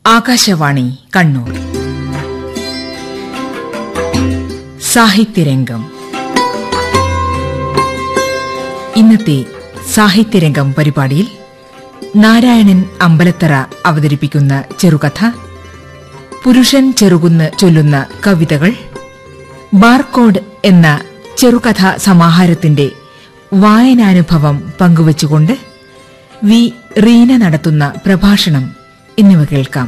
ആകാശവാണി കണ്ണൂർ സാഹിത്യരംഗം ഇന്നത്തെ സാഹിത്യരംഗം പരിപാടിയിൽ നാരായണൻ അമ്പലത്തറ അവതരിപ്പിക്കുന്ന ചെറുകഥ പുരുഷൻ ചെറുകുന്ന് ചൊല്ലുന്ന കവിതകൾ ബാർകോഡ് എന്ന ചെറുകഥാ സമാഹാരത്തിന്റെ വായനാനുഭവം പങ്കുവച്ചുകൊണ്ട് വി റീന നടത്തുന്ന പ്രഭാഷണം എന്നിവ കേൾക്കാം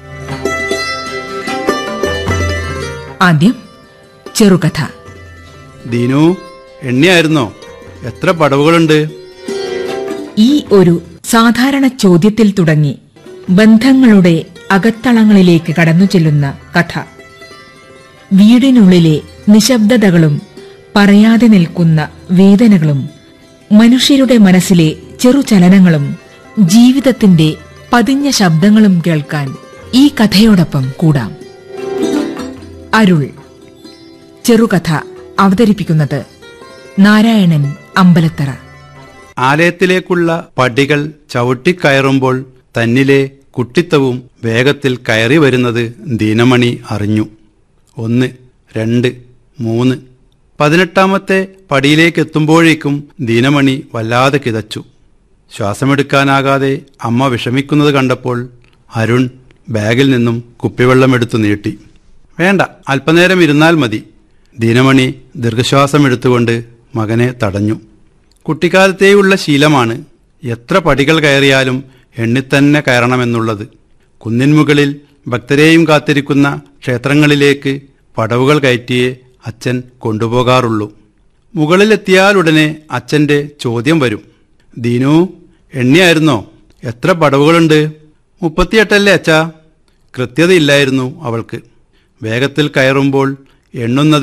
ആദ്യം ചെറുകഥ ദീനു എണ്ണിയായിരുന്നോ എത്ര പടവുകളുണ്ട് ഈ ഒരു സാധാരണ ചോദ്യത്തിൽ തുടങ്ങി ബന്ധങ്ങളുടെ അകത്തളങ്ങളിലേക്ക് കടന്നു ചെല്ലുന്ന കഥ വീടിനുള്ളിലെ നിശബ്ദതകളും പറയാതെ നിൽക്കുന്ന വേദനകളും മനുഷ്യരുടെ മനസ്സിലെ ചെറുചലനങ്ങളും ജീവിതത്തിന്റെ പതിഞ്ഞ ശബ്ദങ്ങളും കേൾക്കാൻ ഈ കഥയോടൊപ്പം കൂടാം അരുൾ ചെറുകഥ അവതരിപ്പിക്കുന്നത് നാരായണൻ അമ്പലത്തറ ആലയത്തിലേക്കുള്ള പടികൾ ചവിട്ടിക്കയറുമ്പോൾ തന്നിലെ കുട്ടിത്തവും വേഗത്തിൽ കയറി വരുന്നത് ദീനമണി അറിഞ്ഞു ഒന്ന് രണ്ട് മൂന്ന് പതിനെട്ടാമത്തെ പടിയിലേക്കെത്തുമ്പോഴേക്കും ദീനമണി വല്ലാതെ കിതച്ചു ശ്വാസമെടുക്കാനാകാതെ അമ്മ വിഷമിക്കുന്നത് കണ്ടപ്പോൾ അരുൺ ബാഗിൽ നിന്നും കുപ്പിവെള്ളമെടുത്തു നീട്ടി വേണ്ട അല്പനേരം ഇരുന്നാൽ മതി ദീനമണി ദീർഘശ്വാസമെടുത്തുകൊണ്ട് മകനെ തടഞ്ഞു കുട്ടിക്കാലത്തേയുള്ള ശീലമാണ് എത്ര പടികൾ കയറിയാലും എണ്ണിത്തന്നെ കയറണമെന്നുള്ളത് കുന്നിൻമുകളിൽ ഭക്തരെയും കാത്തിരിക്കുന്ന ക്ഷേത്രങ്ങളിലേക്ക് പടവുകൾ കയറ്റിയേ അച്ഛൻ കൊണ്ടുപോകാറുള്ളൂ മുകളിലെത്തിയാലുടനെ അച്ഛന്റെ ചോദ്യം വരും ദീനു എണ്ണിയായിരുന്നോ എത്ര പടവുകളുണ്ട് മുപ്പത്തിയെട്ടല്ലേ അച്ഛാ കൃത്യതയില്ലായിരുന്നു അവൾക്ക് വേഗത്തിൽ കയറുമ്പോൾ എണ്ണുന്നത്